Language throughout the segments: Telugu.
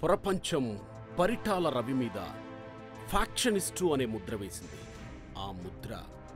ప్రపంచం పరిటాల రవి మీద ఫ్యాక్షనిస్టు అనే ముద్ర వేసింది ఆ ముద్ర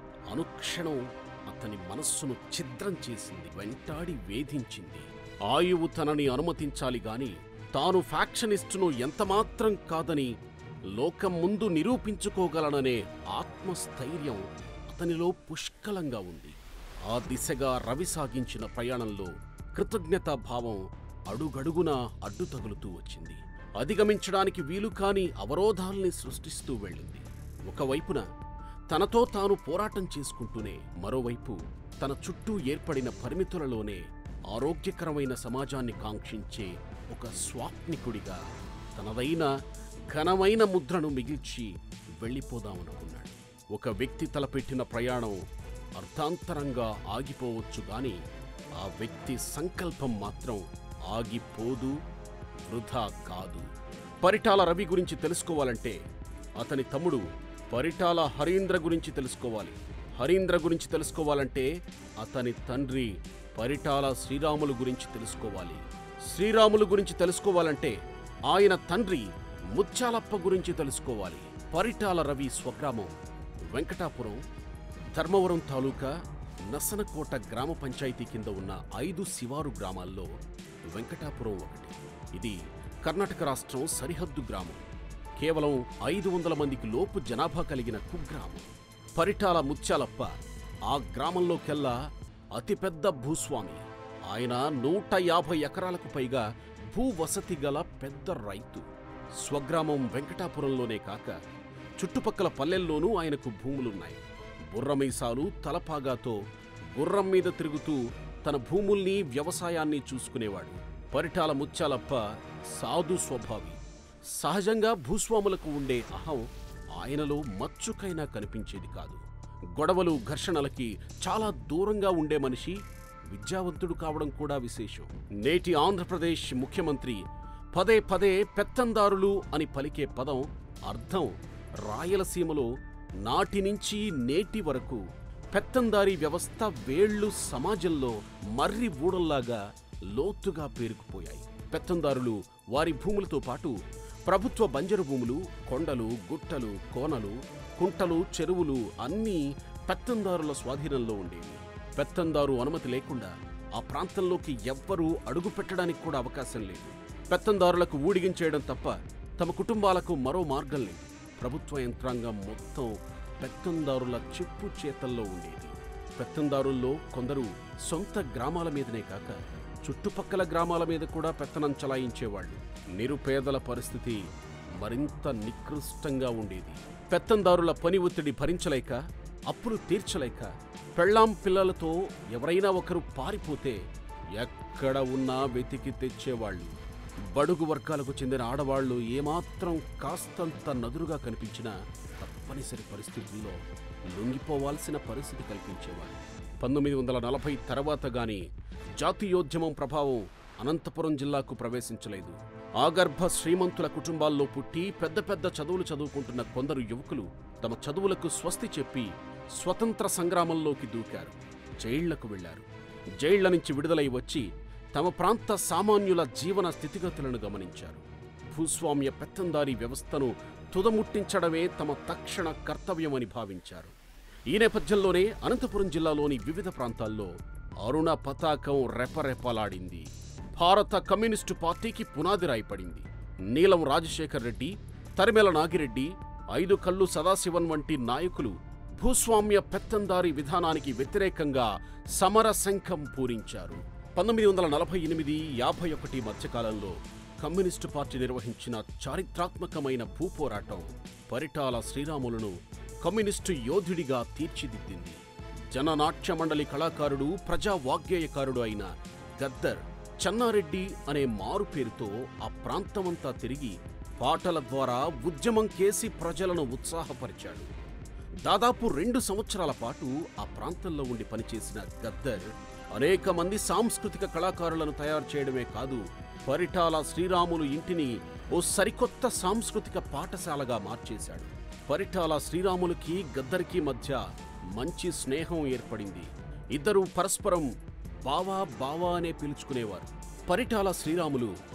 అనుక్షణం అతని మనస్సును ఛిద్రం చేసింది వెంటాడి వేధించింది ఆయువు తనని అనుమతించాలి గాని తాను ఫ్యాక్షనిస్టును ఎంతమాత్రం కాదని లోకం ముందు నిరూపించుకోగలననే ఆత్మస్థైర్యం అతనిలో పుష్కలంగా ఉంది ఆ దిశగా రవి సాగించిన ప్రయాణంలో కృతజ్ఞతాభావం అడుగడుగునా అడ్డు తగులుతూ వచ్చింది అధిగమించడానికి వీలు కాని అవరోధాల్ని సృష్టిస్తూ వెళ్ళింది ఒకవైపున తనతో తాను పోరాటం చేసుకుంటూనే మరోవైపు తన చుట్టూ ఏర్పడిన పరిమితులలోనే ఆరోగ్యకరమైన సమాజాన్ని కాంక్షించే ఒక స్వాప్నికుడిగా తనదైన ఘనమైన ముద్రను మిగిల్చి వెళ్ళిపోదామనుకున్నాడు ఒక వ్యక్తి తలపెట్టిన ప్రయాణం అర్థాంతరంగా ఆగిపోవచ్చు గాని ఆ వ్యక్తి సంకల్పం మాత్రం ఆగిపోదు వృధా కాదు పరిటాల రవి గురించి తెలుసుకోవాలంటే అతని తమ్ముడు పరిటాల హరీంద్ర గురించి తెలుసుకోవాలి హరీంద్ర గురించి తెలుసుకోవాలంటే అతని తండ్రి పరిటాల శ్రీరాములు గురించి తెలుసుకోవాలి శ్రీరాములు గురించి తెలుసుకోవాలంటే ఆయన తండ్రి ముత్యాలప్ప గురించి తెలుసుకోవాలి పరిటాల రవి స్వగ్రామం వెంకటాపురం ధర్మవరం తాలూకా నసనకోట గ్రామ పంచాయతీ కింద ఉన్న ఐదు శివారు గ్రామాల్లో వెంకటాపురం ఒకటి ఇది కర్ణాటక రాష్ట్రం సరిహద్దు గ్రామం కేవలం ఐదు వందల మందికి లోపు జనాభా కలిగిన కుగ్రామం పరిటాల ముత్యాలప్ప ఆ గ్రామంలోకెల్లా అతిపెద్ద భూస్వామి ఆయన నూట యాభై ఎకరాలకు పైగా భూవసతి గల పెద్ద రైతు స్వగ్రామం వెంకటాపురంలోనే కాక చుట్టుపక్కల పల్లెల్లోనూ ఆయనకు భూములున్నాయి బుర్రమీసాలు తలపాగాతో గుర్రం మీద తిరుగుతూ తన భూముల్ని వ్యవసాయాన్ని చూసుకునేవాడు పరిటాల ముత్యాలప్ప సాధు స్వభావి సహజంగా భూస్వాములకు ఉండే అహం ఆయనలో మచ్చుకైనా కనిపించేది కాదు గొడవలు ఘర్షణలకి చాలా దూరంగా ఉండే మనిషి విద్యావంతుడు కావడం కూడా విశేషం నేటి ఆంధ్రప్రదేశ్ ముఖ్యమంత్రి పదే పదే పెత్తందారులు అని పలికే పదం అర్థం రాయలసీమలో నాటి నుంచి నేటి వరకు పెత్తందారీ వ్యవస్థ వేళ్ళు సమాజంలో మర్రి ఊడల్లాగా లోతుగా పేరుకుపోయాయి పెత్తందారులు వారి భూములతో పాటు ప్రభుత్వ బంజరు భూములు కొండలు గుట్టలు కోనలు కుంటలు చెరువులు అన్నీ పెత్తందారుల స్వాధీనంలో ఉండేవి పెత్తందారు అనుమతి లేకుండా ఆ ప్రాంతంలోకి ఎవ్వరూ అడుగు పెట్టడానికి కూడా అవకాశం లేదు పెత్తందారులకు ఊడిగించేయడం తప్ప తమ కుటుంబాలకు మరో మార్గం లేదు ప్రభుత్వ యంత్రాంగం మొత్తం పెత్తందారుల చెప్పు చేతల్లో ఉండేది పెత్తందారుల్లో కొందరు సొంత గ్రామాల మీదనే కాక చుట్టుపక్కల గ్రామాల మీద కూడా పెత్తనం చలాయించేవాళ్ళు నిరుపేదల పరిస్థితి మరింత నికృష్టంగా ఉండేది పెత్తందారుల పని ఒత్తిడి భరించలేక అప్పులు తీర్చలేక పెళ్ళాం పిల్లలతో ఎవరైనా ఒకరు పారిపోతే ఎక్కడ ఉన్నా వెతికి తెచ్చేవాళ్ళు బడుగు వర్గాలకు చెందిన ఆడవాళ్లు ఏమాత్రం కాస్తంత నదురుగా కనిపించినా తప్పనిసరి పరిస్థితుల్లో లొంగిపోవాల్సిన పరిస్థితి కల్పించేవాడు పంతొమ్మిది వందల నలభై తర్వాత గాని జాతీయోద్యమం ప్రభావం అనంతపురం జిల్లాకు ప్రవేశించలేదు ఆగర్భ శ్రీమంతుల కుటుంబాల్లో పుట్టి పెద్ద పెద్ద చదువులు చదువుకుంటున్న కొందరు యువకులు తమ చదువులకు స్వస్తి చెప్పి స్వతంత్ర సంగ్రామంలోకి దూకారు జైళ్లకు వెళ్లారు జైళ్ల నుంచి విడుదలై వచ్చి తమ ప్రాంత సామాన్యుల జీవన స్థితిగతులను గమనించారు భూస్వామ్య పెత్తందారీ వ్యవస్థను తుదముట్టించడమే తమ తక్షణ కర్తవ్యమని భావించారు ఈ నేపథ్యంలోనే అనంతపురం జిల్లాలోని వివిధ ప్రాంతాల్లో అరుణ పతాకం రెపరెపలాడింది భారత కమ్యూనిస్టు పార్టీకి పునాది రాయపడింది నీలం రాజశేఖర్ రెడ్డి తరిమెల నాగిరెడ్డి ఐదు కళ్ళు సదాశివన్ వంటి నాయకులు భూస్వామ్య పెత్తందారీ విధానానికి వ్యతిరేకంగా సమర శంఖం పూరించారు పంతొమ్మిది వందల నలభై ఎనిమిది యాభై ఒకటి మధ్యకాలంలో కమ్యూనిస్టు పార్టీ నిర్వహించిన చారిత్రాత్మకమైన భూపోరాటం పరిటాల శ్రీరాములను కమ్యూనిస్టు యోధుడిగా తీర్చిదిద్దింది జననాట్య మండలి కళాకారుడు ప్రజా వాగ్గేయకారుడు అయిన గద్దర్ చెన్నారెడ్డి అనే మారు పేరుతో ఆ ప్రాంతమంతా తిరిగి పాటల ద్వారా ఉద్యమం కేసి ప్రజలను ఉత్సాహపరిచాడు దాదాపు రెండు సంవత్సరాల పాటు ఆ ప్రాంతంలో ఉండి పనిచేసిన గద్దర్ అనేక మంది సాంస్కృతిక కళాకారులను తయారు చేయడమే కాదు పరిటాల శ్రీరాములు ఇంటిని ఓ సరికొత్త సాంస్కృతిక పాఠశాలగా మార్చేశాడు పరిటాల శ్రీరాములకి గద్దర్కి మధ్య మంచి స్నేహం ఏర్పడింది ఇద్దరూ పరస్పరం బావా బావా అనే పిలుచుకునేవారు పరిటాల శ్రీరాములు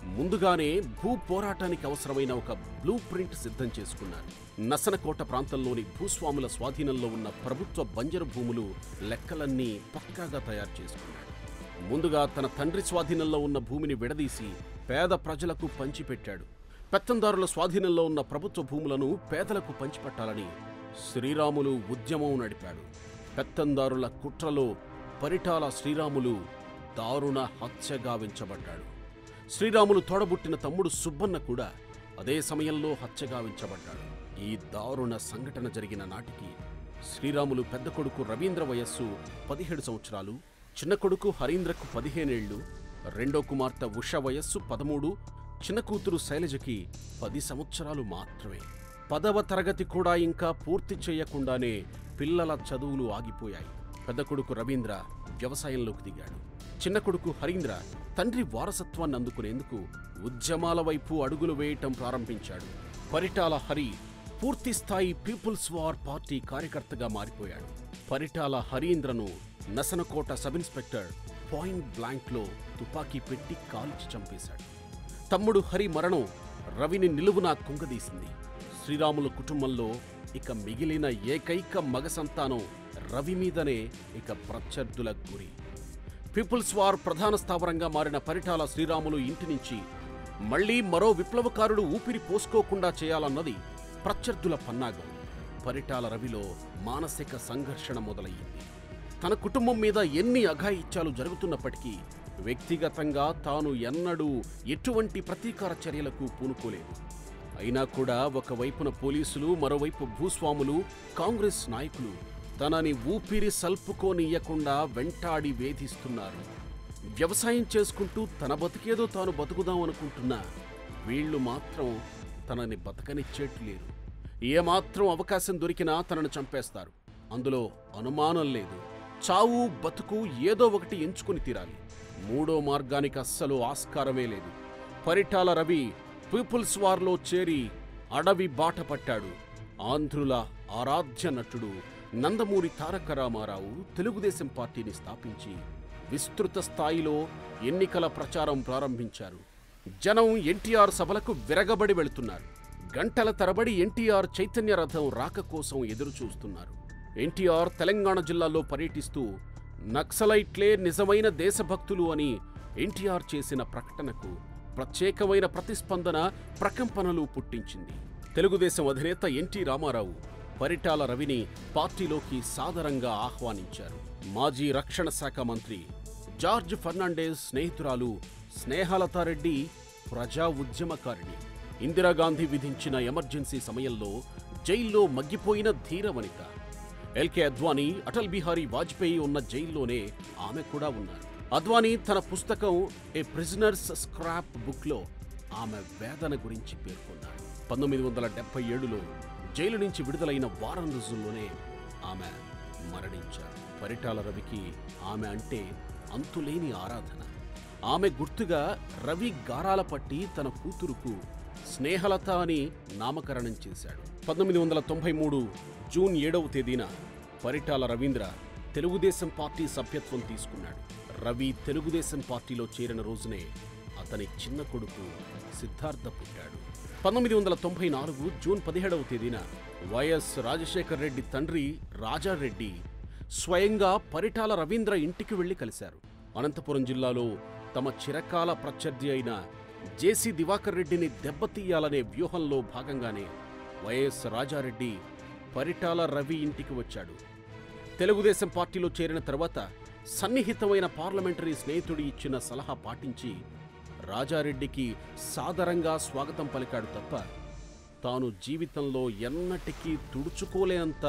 ముందుగానే భూ పోరాటానికి అవసరమైన ఒక బ్లూ ప్రింట్ సిద్ధం చేసుకున్నారు నసనకోట ప్రాంతంలోని భూస్వాముల స్వాధీనంలో ఉన్న ప్రభుత్వ బంజరు భూములు లెక్కలన్నీ పక్కాగా తయారు చేసుకున్నాడు ముందుగా తన తండ్రి స్వాధీనంలో ఉన్న భూమిని విడదీసి పేద ప్రజలకు పంచిపెట్టాడు పెత్తందారుల స్వాధీనంలో ఉన్న ప్రభుత్వ భూములను పేదలకు పంచిపెట్టాలని శ్రీరాములు ఉద్యమం నడిపాడు పెత్తందారుల కుట్రలో పరిటాల శ్రీరాములు దారుణ హత్యగా వెంచబడ్డాడు శ్రీరాములు తోడబుట్టిన తమ్ముడు సుబ్బన్న కూడా అదే సమయంలో హత్యగా వెంచబడ్డాడు ఈ దారుణ సంఘటన జరిగిన నాటికి శ్రీరాములు పెద్ద కొడుకు రవీంద్ర వయస్సు పదిహేడు సంవత్సరాలు చిన్న కొడుకు హరీంద్రకు పదిహేనేళ్లు రెండో కుమార్తె ఉష వయస్సు పదమూడు చిన్న కూతురు శైలజకి పది సంవత్సరాలు మాత్రమే పదవ తరగతి కూడా ఇంకా పూర్తి చేయకుండానే పిల్లల చదువులు ఆగిపోయాయి పెద్ద కొడుకు రవీంద్ర వ్యవసాయంలోకి దిగాడు చిన్న కొడుకు హరీంద్ర తండ్రి వారసత్వాన్ని అందుకునేందుకు ఉద్యమాల వైపు అడుగులు వేయటం ప్రారంభించాడు పరిటాల హరి పూర్తి స్థాయి పీపుల్స్ వార్ పార్టీ కార్యకర్తగా మారిపోయాడు పరిటాల హరీంద్రను నసనకోట సబ్ ఇన్స్పెక్టర్ పాయింట్ బ్లాంక్లో తుపాకీ పెట్టి కాల్చి చంపేశాడు తమ్ముడు హరి మరణం రవిని నిలువునా కుంగదీసింది శ్రీరాముల కుటుంబంలో ఇక మిగిలిన ఏకైక మగ సంతానం రవి మీదనే ఇక ప్రత్యర్థుల గురి పీపుల్స్ వార్ ప్రధాన స్థావరంగా మారిన పరిటాల శ్రీరాములు ఇంటి నుంచి మళ్లీ మరో విప్లవకారుడు ఊపిరి పోసుకోకుండా చేయాలన్నది ప్రత్యర్థుల పన్నాగం పరిటాల రవిలో మానసిక సంఘర్షణ మొదలయ్యింది తన కుటుంబం మీద ఎన్ని అఘాయిత్యాలు జరుగుతున్నప్పటికీ వ్యక్తిగతంగా తాను ఎన్నడూ ఎటువంటి ప్రతీకార చర్యలకు పూనుకోలేదు అయినా కూడా ఒకవైపున పోలీసులు మరోవైపు భూస్వాములు కాంగ్రెస్ నాయకులు తనని ఊపిరి సల్పుకోనియ్యకుండా వెంటాడి వేధిస్తున్నారు వ్యవసాయం చేసుకుంటూ తన బతికేదో తాను బతుకుదాం అనుకుంటున్నా వీళ్ళు మాత్రం తనని బతకనిచ్చేట్లేరు ఏమాత్రం అవకాశం దొరికినా తనను చంపేస్తారు అందులో అనుమానం లేదు చావు బతుకు ఏదో ఒకటి ఎంచుకుని తీరాలి మూడో మార్గానికి అస్సలు ఆస్కారమే లేదు పరిటాల రవి పీపుల్స్ వార్లో చేరి అడవి బాట పట్టాడు ఆంధ్రుల ఆరాధ్య నటుడు నందమూరి తారక రామారావు తెలుగుదేశం పార్టీని స్థాపించి విస్తృత స్థాయిలో ఎన్నికల ప్రచారం ప్రారంభించారు జనం ఎన్టీఆర్ సభలకు విరగబడి వెళుతున్నారు గంటల తరబడి ఎన్టీఆర్ చైతన్య రథం రాక కోసం ఎదురు చూస్తున్నారు ఎన్టీఆర్ తెలంగాణ జిల్లాలో పర్యటిస్తూ నక్సలైట్లే నిజమైన దేశభక్తులు అని ఎన్టీఆర్ చేసిన ప్రకటనకు ప్రత్యేకమైన ప్రతిస్పందన ప్రకంపనలు పుట్టించింది తెలుగుదేశం అధినేత ఎన్టీ రామారావు పరిటాల రవిని పార్టీలోకి సాదరంగా ఆహ్వానించారు మాజీ రక్షణ శాఖ మంత్రి జార్జ్ ఫెర్నాండెస్ స్నేహితురాలు స్నేహలతారెడ్డి ప్రజా ఉద్యమకారిణి ఇందిరాగాంధీ విధించిన ఎమర్జెన్సీ సమయంలో జైల్లో మగ్గిపోయిన ధీరవనిత ఎల్కే అద్వానీ అటల్ బిహారీ వాజ్పేయి ఉన్న జైల్లోనే ఆమె కూడా ఉన్నారు అద్వానీ తన పుస్తకం ఏ ప్రిజనర్స్ స్క్రాప్ బుక్లో ఆమె వేదన గురించి పేర్కొన్నారు పంతొమ్మిది వందల డెబ్బై ఏడులో జైలు నుంచి విడుదలైన వారం రోజుల్లోనే ఆమె మరణించారు పరిటాల రవికి ఆమె అంటే అంతులేని ఆరాధన ఆమె గుర్తుగా రవి గారాల పట్టి తన కూతురుకు స్నేహలత అని నామకరణం చేశాడు పంతొమ్మిది వందల తొంభై మూడు జూన్ ఏడవ తేదీన పరిటాల రవీంద్ర తెలుగుదేశం పార్టీ సభ్యత్వం తీసుకున్నాడు రవి తెలుగుదేశం పార్టీలో చేరిన రోజునే అతని చిన్న కొడుకు సిద్ధార్థ పుట్టాడు పంతొమ్మిది వందల తొంభై నాలుగు జూన్ పదిహేడవ తేదీన వైఎస్ రాజశేఖర్ రెడ్డి తండ్రి రాజారెడ్డి స్వయంగా పరిటాల రవీంద్ర ఇంటికి వెళ్లి కలిశారు అనంతపురం జిల్లాలో తమ చిరకాల ప్రత్యర్థి అయిన జేసీ దివాకర్ రెడ్డిని దెబ్బతీయాలనే వ్యూహంలో భాగంగానే వైఎస్ రాజారెడ్డి పరిటాల రవి ఇంటికి వచ్చాడు తెలుగుదేశం పార్టీలో చేరిన తర్వాత సన్నిహితమైన పార్లమెంటరీ స్నేహితుడి ఇచ్చిన సలహా పాటించి రాజారెడ్డికి సాదరంగా స్వాగతం పలికాడు తప్ప తాను జీవితంలో ఎన్నటికీ తుడుచుకోలేనంత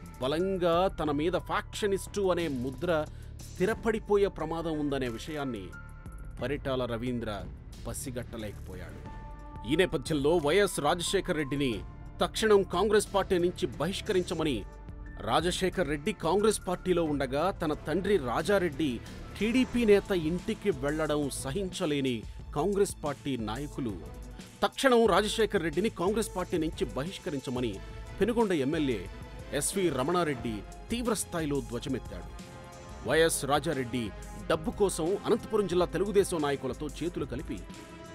బలంగా తన మీద ఫ్యాక్షనిస్టు అనే ముద్ర స్థిరపడిపోయే ప్రమాదం ఉందనే విషయాన్ని పరిటాల రవీంద్ర పసిగట్టలేకపోయాడు ఈ నేపథ్యంలో వైఎస్ రాజశేఖర్ రెడ్డిని తక్షణం కాంగ్రెస్ పార్టీ నుంచి బహిష్కరించమని రాజశేఖర్ రెడ్డి కాంగ్రెస్ పార్టీలో ఉండగా తన తండ్రి రాజారెడ్డి టీడీపీ నేత ఇంటికి వెళ్లడం సహించలేని కాంగ్రెస్ పార్టీ నాయకులు తక్షణం రాజశేఖర్ రెడ్డిని కాంగ్రెస్ పార్టీ నుంచి బహిష్కరించమని పెనుగొండ ఎమ్మెల్యే ఎస్వి రమణారెడ్డి తీవ్రస్థాయిలో ధ్వజమెత్తాడు వైఎస్ రాజారెడ్డి డబ్బు కోసం అనంతపురం జిల్లా తెలుగుదేశం నాయకులతో చేతులు కలిపి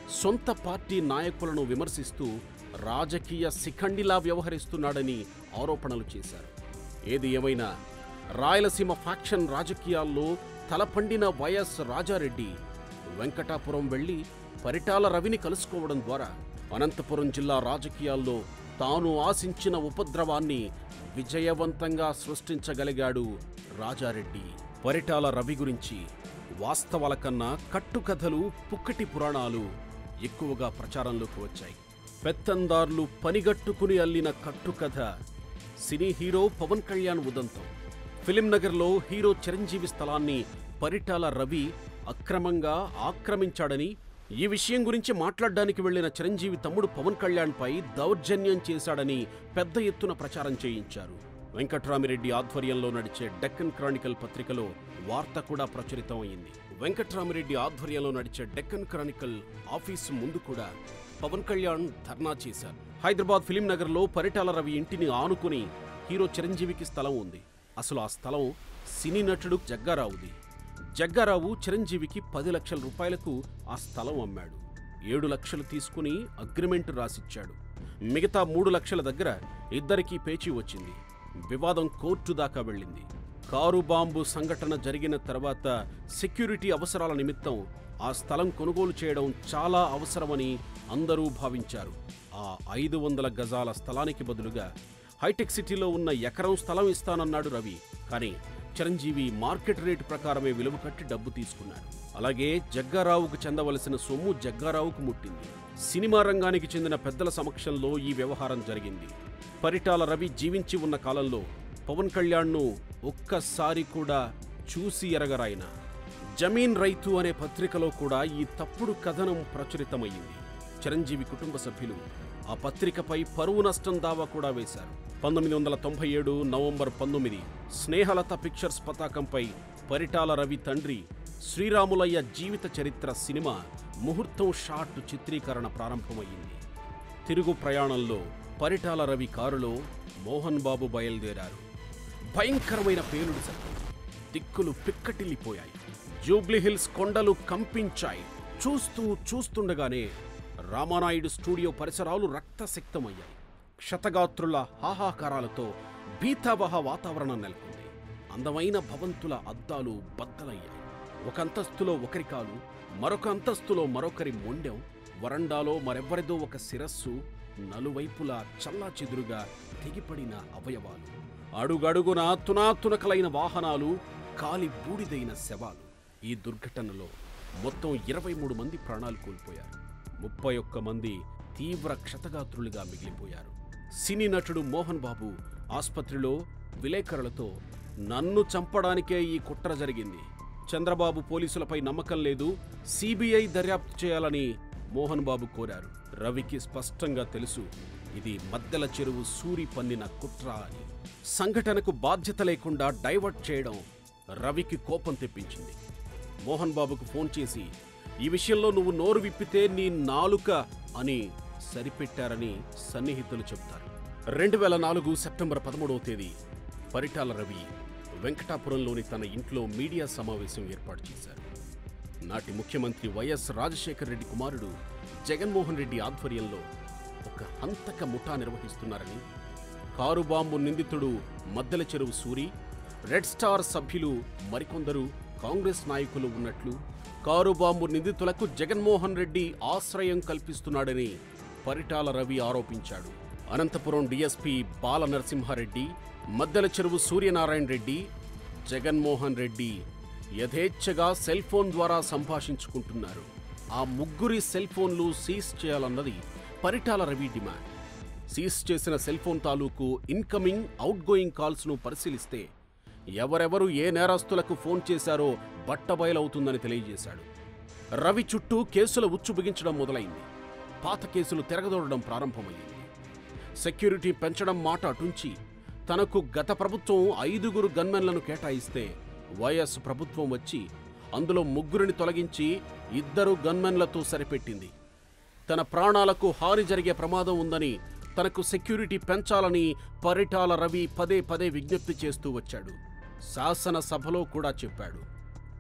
సొంత పార్టీ నాయకులను విమర్శిస్తూ రాజకీయ శిఖండిలా వ్యవహరిస్తున్నాడని ఆరోపణలు చేశారు ఏది ఏమైనా రాయలసీమ ఫ్యాక్షన్ రాజకీయాల్లో తలపండిన వైఎస్ రాజారెడ్డి వెంకటాపురం వెళ్లి పరిటాల రవిని కలుసుకోవడం ద్వారా అనంతపురం జిల్లా రాజకీయాల్లో తాను ఆశించిన ఉపద్రవాన్ని విజయవంతంగా సృష్టించగలిగాడు రాజారెడ్డి పరిటాల రవి గురించి వాస్తవాల కన్నా కట్టుకథలు పుక్కటి పురాణాలు ఎక్కువగా ప్రచారంలోకి వచ్చాయి పెత్తందార్లు పనిగట్టుకుని అల్లిన కట్టుకథ సినీ హీరో పవన్ కళ్యాణ్ ఉదంతం ఫిలిం నగర్లో హీరో చిరంజీవి స్థలాన్ని పరిటాల రవి అక్రమంగా ఆక్రమించాడని ఈ విషయం గురించి మాట్లాడడానికి వెళ్లిన చిరంజీవి తమ్ముడు పవన్ కళ్యాణ్పై దౌర్జన్యం చేశాడని పెద్ద ఎత్తున ప్రచారం చేయించారు వెంకట్రామిరెడ్డి ఆధ్వర్యంలో నడిచే డెక్కన్ క్రానికల్ పత్రికలో వార్త కూడా ప్రచురితం అయింది వెంకట్రామిరెడ్డి ఆధ్వర్యంలో నడిచే డెక్కన్ క్రానికల్ ఆఫీసు ముందు కూడా పవన్ కళ్యాణ్ ధర్నా చేశారు హైదరాబాద్ ఫిలిం నగర్లో పరిటాల రవి ఇంటిని ఆనుకుని హీరో చిరంజీవికి స్థలం ఉంది అసలు ఆ స్థలం సినీ నటుడు జగ్గారావుది జగ్గారావు చిరంజీవికి పది లక్షల రూపాయలకు ఆ స్థలం అమ్మాడు ఏడు లక్షలు తీసుకుని అగ్రిమెంట్ రాసిచ్చాడు మిగతా మూడు లక్షల దగ్గర ఇద్దరికీ పేచీ వచ్చింది వివాదం కోర్టు దాకా వెళ్ళింది కారు బాంబు సంఘటన జరిగిన తర్వాత సెక్యూరిటీ అవసరాల నిమిత్తం ఆ స్థలం కొనుగోలు చేయడం చాలా అవసరమని అందరూ భావించారు ఆ ఐదు వందల గజాల స్థలానికి బదులుగా హైటెక్ సిటీలో ఉన్న ఎకరం స్థలం ఇస్తానన్నాడు రవి కానీ చిరంజీవి మార్కెట్ రేటు ప్రకారమే విలువ కట్టి డబ్బు తీసుకున్నాడు అలాగే జగ్గారావుకు చెందవలసిన సొమ్ము జగ్గారావుకు ముట్టింది సినిమా రంగానికి చెందిన పెద్దల సమక్షంలో ఈ వ్యవహారం జరిగింది పరిటాల రవి జీవించి ఉన్న కాలంలో పవన్ కళ్యాణ్ను ఒక్కసారి కూడా చూసి ఎరగరాయన జమీన్ రైతు అనే పత్రికలో కూడా ఈ తప్పుడు కథనం ప్రచురితమయ్యింది చిరంజీవి కుటుంబ సభ్యులు ఆ పత్రికపై పరువు నష్టం దావా కూడా వేశారు పంతొమ్మిది వందల తొంభై ఏడు నవంబర్ పంతొమ్మిది స్నేహలత పిక్చర్స్ పతాకంపై పరిటాల రవి తండ్రి శ్రీరాములయ్య జీవిత చరిత్ర సినిమా ముహూర్తం షాట్ చిత్రీకరణ ప్రారంభమయ్యింది తిరుగు ప్రయాణంలో పరిటాల రవి కారులో మోహన్ బాబు బయలుదేరారు భయంకరమైన పేలుడు శబ్దం దిక్కులు పిక్కటిల్లిపోయాయి జూబ్లీహిల్స్ కొండలు కంపించాయి చూస్తూ చూస్తుండగానే రామానాయుడు స్టూడియో పరిసరాలు రక్తసిక్తమయ్యాయి క్షతగాత్రుల హాహాకారాలతో భీతావహ వాతావరణం నెలకొంది అందమైన భవంతుల అద్దాలు బద్దలయ్యాయి ఒక అంతస్తులో ఒకరి కాలు మరొక అంతస్తులో మరొకరి మొండెం వరండాలో మరెవ్వరిదో ఒక శిరస్సు నలువైపులా చల్లాచెదురుగా తెగిపడిన అవయవాలు అడుగడుగున తునాతునకలైన వాహనాలు కాలి బూడిదైన శవాలు ఈ దుర్ఘటనలో మొత్తం ఇరవై మూడు మంది ప్రాణాలు కోల్పోయారు ముప్పై ఒక్క మంది తీవ్ర క్షతగాత్రులుగా మిగిలిపోయారు సినీ నటుడు మోహన్ బాబు ఆస్పత్రిలో విలేకరులతో నన్ను చంపడానికే ఈ కుట్ర జరిగింది చంద్రబాబు పోలీసులపై నమ్మకం లేదు సిబిఐ దర్యాప్తు చేయాలని మోహన్ బాబు కోరారు రవికి స్పష్టంగా తెలుసు ఇది మద్దెల చెరువు సూరి పన్నిన కుట్ర అని సంఘటనకు బాధ్యత లేకుండా డైవర్ట్ చేయడం రవికి కోపం తెప్పించింది మోహన్ బాబుకు ఫోన్ చేసి ఈ విషయంలో నువ్వు నోరు విప్పితే నీ నాలుక అని సరిపెట్టారని సన్నిహితులు చెబుతారు రెండు వేల నాలుగు సెప్టెంబర్ పదమూడవ తేదీ పరిటాల రవి వెంకటాపురంలోని తన ఇంట్లో మీడియా సమావేశం ఏర్పాటు చేశారు నాటి ముఖ్యమంత్రి వైఎస్ రాజశేఖర రెడ్డి కుమారుడు జగన్మోహన్ రెడ్డి ఆధ్వర్యంలో ఒక హంతక ముఠా నిర్వహిస్తున్నారని కారు బాంబు నిందితుడు మద్దెల చెరువు సూరి రెడ్ స్టార్ సభ్యులు మరికొందరు కాంగ్రెస్ నాయకులు ఉన్నట్లు కారు బాంబు నిందితులకు జగన్మోహన్ రెడ్డి ఆశ్రయం కల్పిస్తున్నాడని పరిటాల రవి ఆరోపించాడు అనంతపురం డీఎస్పీ బాల నరసింహారెడ్డి మద్దెల చెరువు సూర్యనారాయణ రెడ్డి జగన్మోహన్ రెడ్డి యథేచ్ఛగా సెల్ ఫోన్ ద్వారా సంభాషించుకుంటున్నారు ఆ ముగ్గురి సెల్ ఫోన్లు సీజ్ చేయాలన్నది పరిటాల రవి డిమాండ్ సీజ్ చేసిన సెల్ ఫోన్ తాలూకు ఇన్కమింగ్ అవుట్ గోయింగ్ కాల్స్ను పరిశీలిస్తే ఎవరెవరు ఏ నేరస్తులకు ఫోన్ చేశారో బట్టబయలవుతుందని తెలియజేశాడు రవి చుట్టూ కేసుల ఉచ్చు బిగించడం మొదలైంది పాత కేసులు తిరగదోడడం ప్రారంభమైంది సెక్యూరిటీ పెంచడం మాట అటుంచి తనకు గత ప్రభుత్వం ఐదుగురు గన్మెన్లను కేటాయిస్తే వైఎస్ ప్రభుత్వం వచ్చి అందులో ముగ్గురిని తొలగించి ఇద్దరు గన్మెన్లతో సరిపెట్టింది తన ప్రాణాలకు హాని జరిగే ప్రమాదం ఉందని తనకు సెక్యూరిటీ పెంచాలని పరిటాల రవి పదే పదే విజ్ఞప్తి చేస్తూ వచ్చాడు శాసనసభలో కూడా చెప్పాడు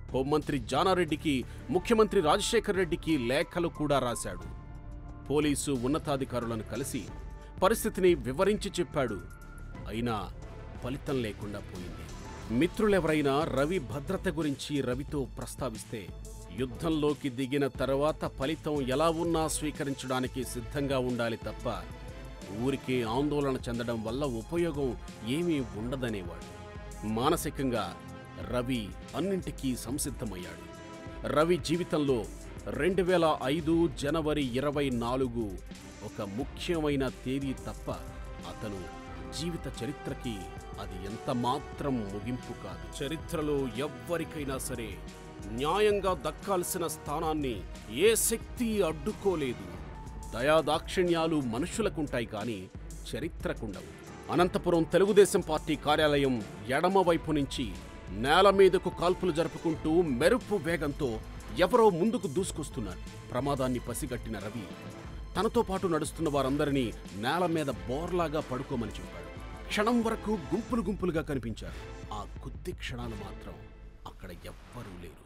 హోంమంత్రి జానారెడ్డికి ముఖ్యమంత్రి రాజశేఖర్ రెడ్డికి లేఖలు కూడా రాశాడు పోలీసు ఉన్నతాధికారులను కలిసి పరిస్థితిని వివరించి చెప్పాడు అయినా ఫలితం లేకుండా పోయింది మిత్రులెవరైనా రవి భద్రత గురించి రవితో ప్రస్తావిస్తే యుద్ధంలోకి దిగిన తర్వాత ఫలితం ఎలా ఉన్నా స్వీకరించడానికి సిద్ధంగా ఉండాలి తప్ప ఊరికే ఆందోళన చెందడం వల్ల ఉపయోగం ఏమీ ఉండదనేవాడు మానసికంగా రవి అన్నింటికీ సంసిద్ధమయ్యాడు రవి జీవితంలో రెండు వేల ఐదు జనవరి ఇరవై నాలుగు ఒక ముఖ్యమైన తేదీ తప్ప అతను జీవిత చరిత్రకి అది ఎంత మాత్రం ముగింపు కాదు చరిత్రలో ఎవ్వరికైనా సరే న్యాయంగా దక్కాల్సిన స్థానాన్ని ఏ శక్తి అడ్డుకోలేదు దయాదాక్షిణ్యాలు మనుషులకుంటాయి కానీ చరిత్రకుండవు అనంతపురం తెలుగుదేశం పార్టీ కార్యాలయం ఎడమ వైపు నుంచి నేల మీదకు కాల్పులు జరుపుకుంటూ మెరుపు వేగంతో ఎవరో ముందుకు దూసుకొస్తున్నారు ప్రమాదాన్ని పసిగట్టిన రవి తనతో పాటు నడుస్తున్న వారందరినీ నేల మీద బోర్లాగా పడుకోమని చెప్పాడు క్షణం వరకు గుంపులు గుంపులుగా కనిపించారు ఆ కొద్ది క్షణాలు మాత్రం అక్కడ ఎవ్వరూ లేరు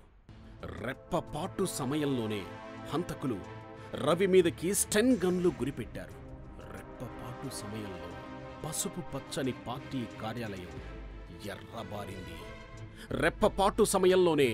రెప్పపాటు సమయంలోనే హంతకులు రవి మీదకి స్టెన్ గన్లు గురిపెట్టారు రెప్పపాటు సమయంలో పసుపు పచ్చని పార్టీ కార్యాలయం ఎర్రబారింది రెప్పపాటు సమయంలోనే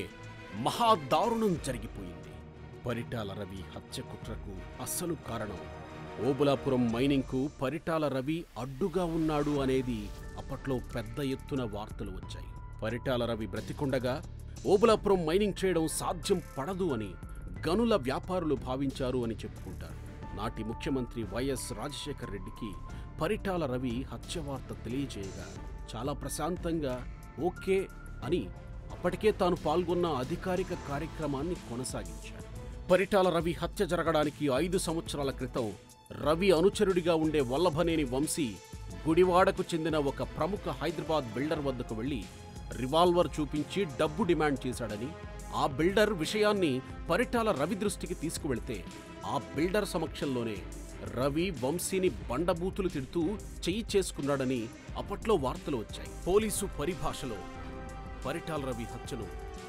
మహాదారుణం జరిగిపోయింది పరిటాల రవి హత్య కుట్రకు అస్సలు కారణం ఓబులాపురం మైనింగ్కు పరిటాల రవి అడ్డుగా ఉన్నాడు అనేది అప్పట్లో పెద్ద ఎత్తున వార్తలు వచ్చాయి పరిటాల రవి బ్రతికుండగా ఓబులాపురం మైనింగ్ చేయడం సాధ్యం పడదు అని గనుల వ్యాపారులు భావించారు అని చెప్పుకుంటారు నాటి ముఖ్యమంత్రి వైఎస్ రాజశేఖర్ రెడ్డికి పరిటాల రవి హత్య వార్త తెలియజేయగా చాలా ప్రశాంతంగా ఓకే అని అప్పటికే తాను పాల్గొన్న అధికారిక కార్యక్రమాన్ని కొనసాగించారు పరిటాల రవి హత్య జరగడానికి ఐదు సంవత్సరాల క్రితం రవి అనుచరుడిగా ఉండే వల్లభనేని వంశీ గుడివాడకు చెందిన ఒక ప్రముఖ హైదరాబాద్ బిల్డర్ వద్దకు వెళ్లి రివాల్వర్ చూపించి డబ్బు డిమాండ్ చేశాడని ఆ బిల్డర్ విషయాన్ని పరిటాల రవి దృష్టికి తీసుకువెళ్తే ఆ బిల్డర్ సమక్షంలోనే రవి వంశీని బండబూతులు తిడుతూ చెయ్యి చేసుకున్నాడని అప్పట్లో వార్తలు వచ్చాయి పోలీసు పరిభాషలో పరిటాల రవి హత్యను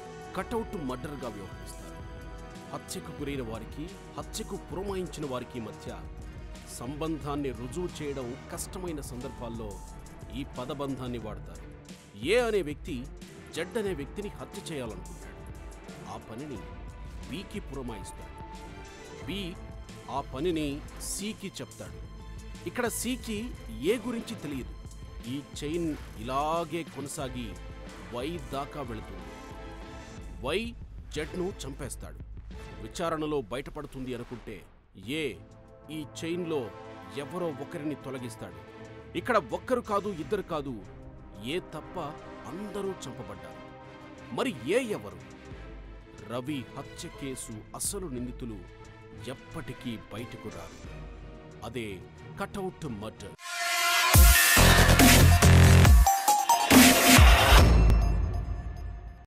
కటౌట్ మర్డర్గా వ్యవహరిస్తారు హత్యకు గురైన వారికి హత్యకు పురమాయించిన వారికి మధ్య సంబంధాన్ని రుజువు చేయడం కష్టమైన సందర్భాల్లో ఈ పదబంధాన్ని వాడతారు ఏ అనే వ్యక్తి జడ్ అనే వ్యక్తిని హత్య చేయాలనుకుంటాడు ఆ పనిని బికి పురమాయిస్తాడు బి ఆ పనిని సికి చెప్తాడు ఇక్కడ సికి ఏ గురించి తెలియదు ఈ చైన్ ఇలాగే కొనసాగి వై దాకా వెళుతుంది వై జడ్ను చంపేస్తాడు విచారణలో బయటపడుతుంది అనుకుంటే ఏ ఈ చైన్లో ఎవరో ఒకరిని తొలగిస్తాడు ఇక్కడ ఒక్కరు కాదు ఇద్దరు కాదు ఏ తప్ప అందరూ చంపబడ్డారు మరి ఏ ఎవరు రవి హత్య కేసు అసలు నిందితులు ఎప్పటికీ బయటకు రారు అదే కటౌట్ మర్డర్